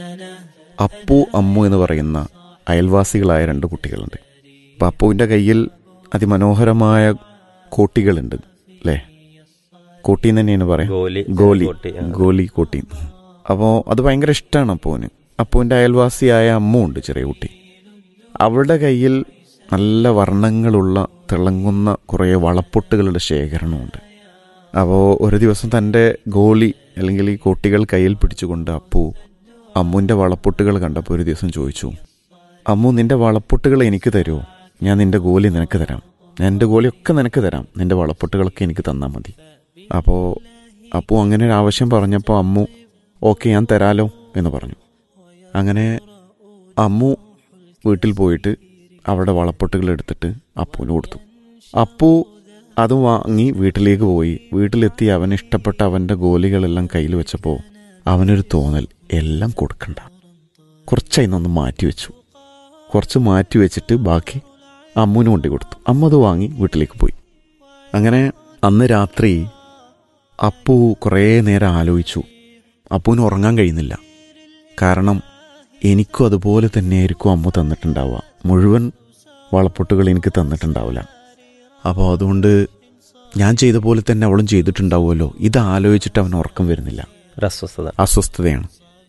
അപ്പു അമ്മു എന്ന് പറയുന്ന അയൽവാസികളായ രണ്ട് കുട്ടികളുണ്ട് അപ്പം അപ്പുവിൻ്റെ കയ്യിൽ അതിമനോഹരമായ കോട്ടികളുണ്ട് അല്ലേ കോട്ടി എന്ന് തന്നെയാണ് പറയാം ഗോലി ഗോലി കോട്ടി, ആ. ഗോലി കോട്ടി അപ്പോൾ അത് ഭയങ്കര ഇഷ്ടമാണ് അപ്പുവിന് അപ്പുവിൻ്റെ അയൽവാസിയായ അമ്മു ഉണ്ട് ചെറിയ കുട്ടി അവളുടെ കയ്യിൽ നല്ല വർണ്ണങ്ങളുള്ള തിളങ്ങുന്ന കുറേ വളപ്പൊട്ടുകളുടെ ശേഖരണമുണ്ട് അപ്പോൾ ഒരു ദിവസം തൻ്റെ ഗോലി അല്ലെങ്കിൽ ഈ കോട്ടികൾ കയ്യിൽ പിടിച്ചുകൊണ്ട് അപ്പു അമ്മുവിൻ്റെ വളപ്പൊട്ടുകൾ കണ്ടപ്പോൾ ഒരു ദിവസം ചോദിച്ചു അമ്മു നിന്റെ വളപ്പൊട്ടുകൾ എനിക്ക് തരുമോ ഞാൻ നിന്റെ ഗോലി നിനക്ക് തരാം ഞാൻ എൻ്റെ ഗോലിയൊക്കെ നിനക്ക് തരാം നിന്റെ വളപ്പൊട്ടുകളൊക്കെ എനിക്ക് തന്നാൽ മതി അപ്പോൾ അപ്പു അങ്ങനെ ഒരു ആവശ്യം പറഞ്ഞപ്പോൾ അമ്മു ഓക്കെ ഞാൻ തരാലോ എന്ന് പറഞ്ഞു അങ്ങനെ അമ്മു വീട്ടിൽ പോയിട്ട് അവിടെ വളപ്പൊട്ടുകൾ എടുത്തിട്ട് അപ്പുവിന് കൊടുത്തു അപ്പു അത് വാങ്ങി വീട്ടിലേക്ക് പോയി വീട്ടിലെത്തി അവന് ഇഷ്ടപ്പെട്ട അവൻ്റെ ഗോലികളെല്ലാം കയ്യിൽ വെച്ചപ്പോൾ അവനൊരു തോന്നൽ എല്ലാം കൊടുക്കണ്ട കുറച്ചായി നിന്ന് മാറ്റി വെച്ചു കുറച്ച് മാറ്റി വെച്ചിട്ട് ബാക്കി അമ്മുവിന് കൊണ്ടു കൊടുത്തു അമ്മ അത് വാങ്ങി വീട്ടിലേക്ക് പോയി അങ്ങനെ അന്ന് രാത്രി അപ്പു കുറേ നേരം ആലോചിച്ചു അപ്പുവിന് ഉറങ്ങാൻ കഴിയുന്നില്ല കാരണം എനിക്കും അതുപോലെ തന്നെയായിരിക്കും അമ്മ തന്നിട്ടുണ്ടാവുക മുഴുവൻ വളപ്പൊട്ടുകൾ എനിക്ക് തന്നിട്ടുണ്ടാവില്ല അപ്പോൾ അതുകൊണ്ട് ഞാൻ ചെയ്ത പോലെ തന്നെ അവളും ചെയ്തിട്ടുണ്ടാവുമല്ലോ ഇത് ആലോചിച്ചിട്ട് അവന് ഉറക്കം വരുന്നില്ല ഒരു അസ്വസ്ഥത അസ്വസ്ഥതയാണ്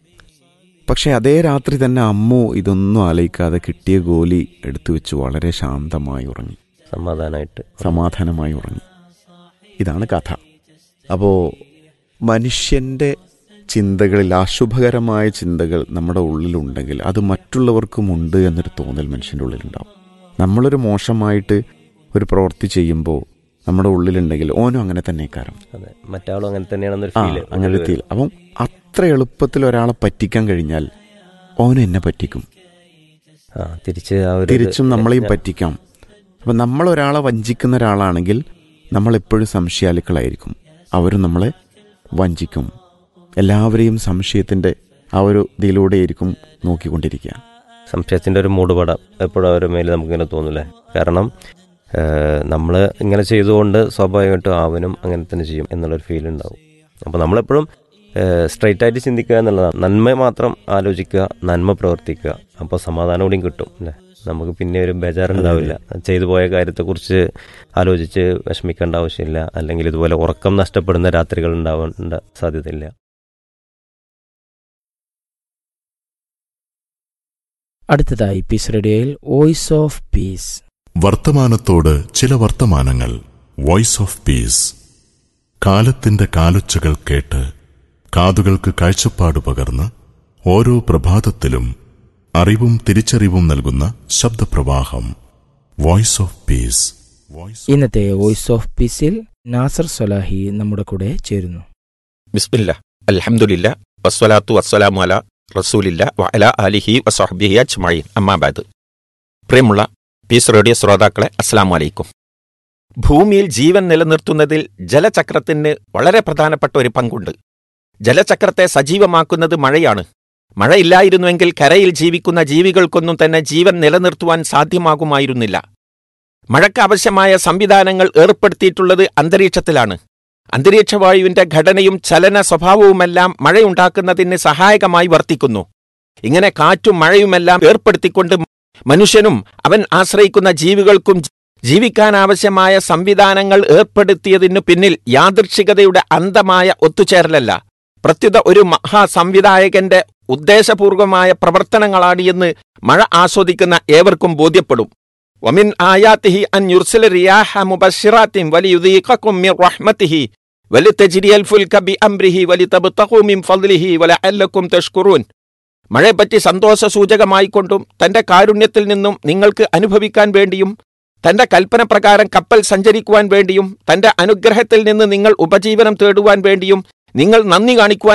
പക്ഷെ അതേ രാത്രി തന്നെ അമ്മു ഇതൊന്നും ആലോചിക്കാതെ കിട്ടിയ ഗോലി എടുത്തു വെച്ച് വളരെ ശാന്തമായി ഉറങ്ങി സമാധാനമായിട്ട് സമാധാനമായി ഉറങ്ങി ഇതാണ് കഥ അപ്പോൾ മനുഷ്യൻ്റെ ചിന്തകളിൽ അശുഭകരമായ ചിന്തകൾ നമ്മുടെ ഉള്ളിലുണ്ടെങ്കിൽ അത് മറ്റുള്ളവർക്കും ഉണ്ട് എന്നൊരു തോന്നൽ മനുഷ്യൻ്റെ ഉള്ളിലുണ്ടാവും നമ്മളൊരു മോശമായിട്ട് ഒരു പ്രവൃത്തി ചെയ്യുമ്പോൾ നമ്മുടെ ഉള്ളിലുണ്ടെങ്കിൽ ഓനും അങ്ങനെ തന്നെ കാരണം അതെ മറ്റാളും അങ്ങനെ തന്നെയാണെന്നൊരു ആ ഫീല് അങ്ങനെ എത്തിയിൽ അപ്പം അത്ര എളുപ്പത്തിൽ ഒരാളെ പറ്റിക്കാൻ കഴിഞ്ഞാൽ ഓൻ എന്നെ പറ്റിക്കും ആ തിരിച്ച് ആ ഒരു തിരിച്ചും നമ്മളെയും പറ്റിക്കാം അപ്പം നമ്മൾ ഒരാളെ വഞ്ചിക്കുന്ന ഒരാളാണെങ്കിൽ നമ്മൾ എപ്പോഴും സംശയാലുക്കളായിരിക്കും അവരും നമ്മളെ വഞ്ചിക്കും എല്ലാവരെയും സംശയത്തിൻ്റെ ആ ഒരു ഇതിലൂടെയായിരിക്കും നോക്കിക്കൊണ്ടിരിക്കുക സംശയത്തിന്റെ ഒരു മൂടുപടം എപ്പോഴും അവരുടെ മേലെ നമുക്കിങ്ങനെ തോന്നില്ലേ കാരണം നമ്മൾ ഇങ്ങനെ ചെയ്തുകൊണ്ട് സ്വാഭാവികമായിട്ടും അവനും അങ്ങനെ തന്നെ ചെയ്യും എന്നുള്ളൊരു ഫീൽ ഉണ്ടാവും അപ്പോൾ നമ്മളെപ്പോഴും സ്ട്രൈറ്റ് ആയിട്ട് ചിന്തിക്കുക എന്നുള്ളതാണ് നന്മ മാത്രം ആലോചിക്കുക നന്മ പ്രവർത്തിക്കുക അപ്പോൾ സമാധാനം കൂടിയും കിട്ടും അല്ലേ നമുക്ക് പിന്നെ ഒരു ബേജാറുണ്ടാവില്ല ചെയ്തു പോയ കാര്യത്തെക്കുറിച്ച് ആലോചിച്ച് വിഷമിക്കേണ്ട ആവശ്യമില്ല അല്ലെങ്കിൽ ഇതുപോലെ ഉറക്കം നഷ്ടപ്പെടുന്ന രാത്രികൾ ഉണ്ടാവേണ്ട സാധ്യതയില്ല അടുത്തതായി പീസ് റേഡിയോയിൽ വോയിസ് ഓഫ് പീസ് വർത്തമാനത്തോട് ചില വർത്തമാനങ്ങൾ വോയിസ് ഓഫ് പീസ് കാലത്തിന്റെ കാലൊച്ചകൾ കേട്ട് കാതുകൾക്ക് കാഴ്ചപ്പാട് പകർന്ന് ഓരോ പ്രഭാതത്തിലും അറിവും തിരിച്ചറിവും നൽകുന്ന ശബ്ദപ്രവാഹം വോയിസ് ഓഫ് പീസ് വോയിസ് ഇന്നത്തെ വോയിസ് ഓഫ് പീസിൽ നാസർ സൊലാഹി നമ്മുടെ കൂടെ ചേരുന്നു ബിസ്മില്ല അൽഹംദുലില്ല വസ്വലാത്തു വസ്സലാമു അല റസൂലില്ല വഅല ആലിഹി വസഹബിഹി അജ്മഈൻ അമ്മാബാദ് പ്രിയമുള്ള പീസ് റേഡിയോ ശ്രോതാക്കളെ അസ്സലാമു അലൈക്കും ഭൂമിയിൽ ജീവൻ നിലനിർത്തുന്നതിൽ ജലചക്രത്തിന് വളരെ പ്രധാനപ്പെട്ട ഒരു പങ്കുണ്ട് ജലചക്രത്തെ സജീവമാക്കുന്നത് മഴയാണ് മഴയില്ലായിരുന്നുവെങ്കിൽ കരയിൽ ജീവിക്കുന്ന ജീവികൾക്കൊന്നും തന്നെ ജീവൻ നിലനിർത്തുവാൻ സാധ്യമാകുമായിരുന്നില്ല മഴയ്ക്ക് ആവശ്യമായ സംവിധാനങ്ങൾ ഏർപ്പെടുത്തിയിട്ടുള്ളത് അന്തരീക്ഷത്തിലാണ് അന്തരീക്ഷവായുവിന്റെ ഘടനയും ചലന സ്വഭാവവുമെല്ലാം മഴയുണ്ടാക്കുന്നതിന് സഹായകമായി വർത്തിക്കുന്നു ഇങ്ങനെ കാറ്റും മഴയുമെല്ലാം ഏർപ്പെടുത്തിക്കൊണ്ട് മനുഷ്യനും അവൻ ആശ്രയിക്കുന്ന ജീവികൾക്കും ജീവിക്കാനാവശ്യമായ സംവിധാനങ്ങൾ ഏർപ്പെടുത്തിയതിനു പിന്നിൽ യാദൃച്ഛികതയുടെ അന്തമായ ഒത്തുചേരലല്ല പ്രത്യുത ഒരു മഹാസംവിധായകന്റെ ഉദ്ദേശപൂർവമായ പ്രവർത്തനങ്ങളാണ് എന്ന് മഴ ആസ്വദിക്കുന്ന ഏവർക്കും ബോധ്യപ്പെടും വമിൻ ആയാത്തിഹി അൻ യുർസില റിയാഹ മുബശ്ശിറാത്തിൻ വലിയുദീഖക്കും മിർ റഹ്മത്തിഹി വലിതജ്രിയൽ ഫുൽക ബിഅംരിഹി വലിതബ്തഖു മിൻ ഫദ്ലിഹി വലഅല്ലക്കും തഷ്കുറൂൻ മഴയെപ്പറ്റി സന്തോഷ സൂചകമായിക്കൊണ്ടും തന്റെ കാരുണ്യത്തിൽ നിന്നും നിങ്ങൾക്ക് അനുഭവിക്കാൻ വേണ്ടിയും തന്റെ കൽപ്പന പ്രകാരം കപ്പൽ സഞ്ചരിക്കുവാൻ വേണ്ടിയും തന്റെ അനുഗ്രഹത്തിൽ നിന്ന് നിങ്ങൾ ഉപജീവനം തേടുവാൻ വേണ്ടിയും നിങ്ങൾ നന്ദി കാണിക്കുവാൻ